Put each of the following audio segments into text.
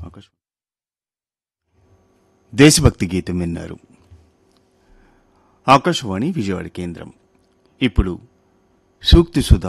ఆకాశవాణి దేశభక్తి గీతం విన్నారు ఆకాశవాణి విజయవాడ కేంద్రం ఇప్పుడు సూక్తి సుధా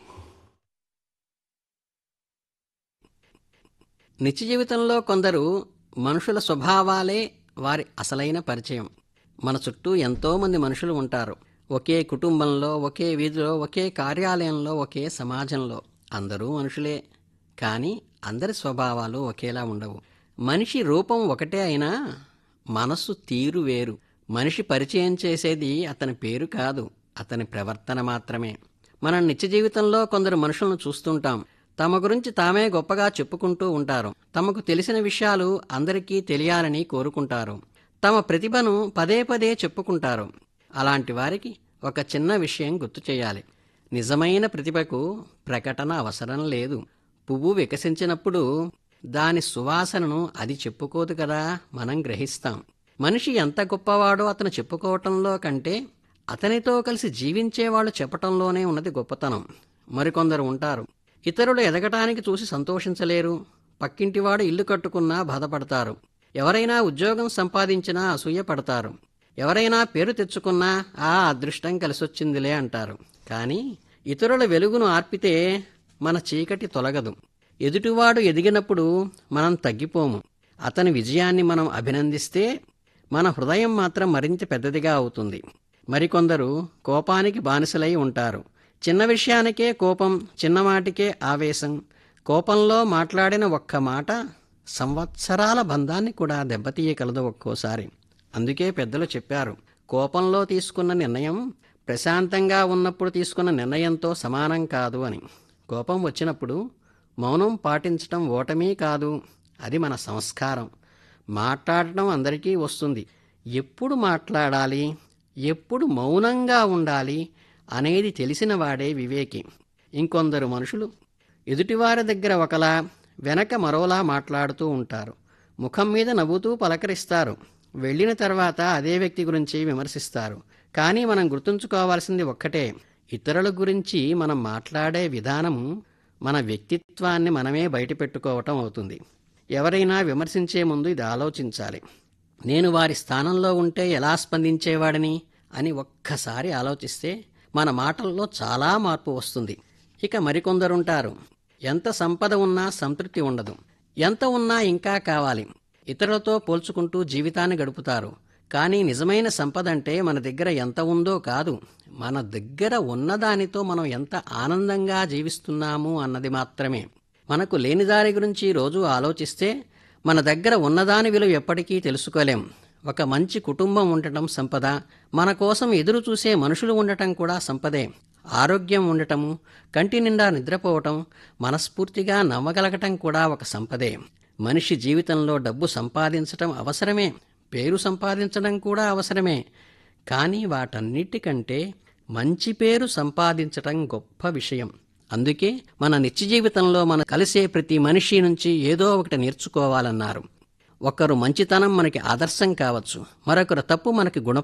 నిత్య జీవితంలో కొందరు మనుషుల స్వభావాలే వారి అసలైన పరిచయం మన చుట్టూ ఎంతో మంది మనుషులు ఉంటారు ఒకే కుటుంబంలో ఒకే వీధిలో ఒకే కార్యాలయంలో ఒకే సమాజంలో అందరూ మనుషులే కానీ అందరి స్వభావాలు ఒకేలా ఉండవు మనిషి రూపం ఒకటే అయినా మనస్సు తీరు వేరు మనిషి పరిచయం చేసేది అతని పేరు కాదు అతని ప్రవర్తన మాత్రమే మనం నిత్య జీవితంలో కొందరు మనుషులను చూస్తుంటాం తమ గురించి తామే గొప్పగా చెప్పుకుంటూ ఉంటారు తమకు తెలిసిన విషయాలు అందరికీ తెలియాలని కోరుకుంటారు తమ ప్రతిభను పదే పదే చెప్పుకుంటారు అలాంటి వారికి ఒక చిన్న విషయం గుర్తు చేయాలి నిజమైన ప్రతిభకు ప్రకటన అవసరం లేదు పువ్వు వికసించినప్పుడు దాని సువాసనను అది చెప్పుకోదు కదా మనం గ్రహిస్తాం మనిషి ఎంత గొప్పవాడో అతను చెప్పుకోవటంలో కంటే అతనితో కలిసి జీవించేవాళ్ళు చెప్పటంలోనే ఉన్నది గొప్పతనం మరికొందరు ఉంటారు ఇతరులు ఎదగటానికి చూసి సంతోషించలేరు పక్కింటివాడు ఇల్లు కట్టుకున్నా బాధపడతారు ఎవరైనా ఉద్యోగం సంపాదించినా అసూయ పడతారు ఎవరైనా పేరు తెచ్చుకున్నా ఆ అదృష్టం కలిసొచ్చిందిలే అంటారు కానీ ఇతరుల వెలుగును ఆర్పితే మన చీకటి తొలగదు ఎదుటివాడు ఎదిగినప్పుడు మనం తగ్గిపోము అతని విజయాన్ని మనం అభినందిస్తే మన హృదయం మాత్రం మరింత పెద్దదిగా అవుతుంది మరికొందరు కోపానికి బానిసలై ఉంటారు చిన్న విషయానికే కోపం చిన్నమాటికే ఆవేశం కోపంలో మాట్లాడిన ఒక్క మాట సంవత్సరాల బంధాన్ని కూడా దెబ్బతీయగలదు ఒక్కోసారి అందుకే పెద్దలు చెప్పారు కోపంలో తీసుకున్న నిర్ణయం ప్రశాంతంగా ఉన్నప్పుడు తీసుకున్న నిర్ణయంతో సమానం కాదు అని కోపం వచ్చినప్పుడు మౌనం పాటించటం ఓటమీ కాదు అది మన సంస్కారం మాట్లాడటం అందరికీ వస్తుంది ఎప్పుడు మాట్లాడాలి ఎప్పుడు మౌనంగా ఉండాలి అనేది తెలిసిన వాడే వివేకి ఇంకొందరు మనుషులు ఎదుటివారి దగ్గర ఒకలా వెనక మరోలా మాట్లాడుతూ ఉంటారు ముఖం మీద నవ్వుతూ పలకరిస్తారు వెళ్ళిన తర్వాత అదే వ్యక్తి గురించి విమర్శిస్తారు కానీ మనం గుర్తుంచుకోవాల్సింది ఒక్కటే ఇతరుల గురించి మనం మాట్లాడే విధానము మన వ్యక్తిత్వాన్ని మనమే బయటపెట్టుకోవటం అవుతుంది ఎవరైనా విమర్శించే ముందు ఇది ఆలోచించాలి నేను వారి స్థానంలో ఉంటే ఎలా స్పందించేవాడిని అని ఒక్కసారి ఆలోచిస్తే మన మాటల్లో చాలా మార్పు వస్తుంది ఇక మరికొందరుంటారు ఎంత సంపద ఉన్నా సంతృప్తి ఉండదు ఎంత ఉన్నా ఇంకా కావాలి ఇతరులతో పోల్చుకుంటూ జీవితాన్ని గడుపుతారు కానీ నిజమైన సంపద అంటే మన దగ్గర ఎంత ఉందో కాదు మన దగ్గర ఉన్నదానితో మనం ఎంత ఆనందంగా జీవిస్తున్నాము అన్నది మాత్రమే మనకు లేని దారి గురించి రోజు ఆలోచిస్తే మన దగ్గర ఉన్నదాని విలువ ఎప్పటికీ తెలుసుకోలేం ఒక మంచి కుటుంబం ఉండటం సంపద మన కోసం ఎదురు చూసే మనుషులు ఉండటం కూడా సంపదే ఆరోగ్యం ఉండటము కంటి నిండా నిద్రపోవటం మనస్ఫూర్తిగా నవ్వగలగటం కూడా ఒక సంపదే మనిషి జీవితంలో డబ్బు సంపాదించటం అవసరమే పేరు సంపాదించడం కూడా అవసరమే కానీ వాటన్నిటికంటే మంచి పేరు సంపాదించటం గొప్ప విషయం అందుకే మన నిత్య జీవితంలో మన కలిసే ప్రతి మనిషి నుంచి ఏదో ఒకటి నేర్చుకోవాలన్నారు ఒకరు మంచితనం మనకి ఆదర్శం కావచ్చు మరొకరు తప్పు మనకి గుణ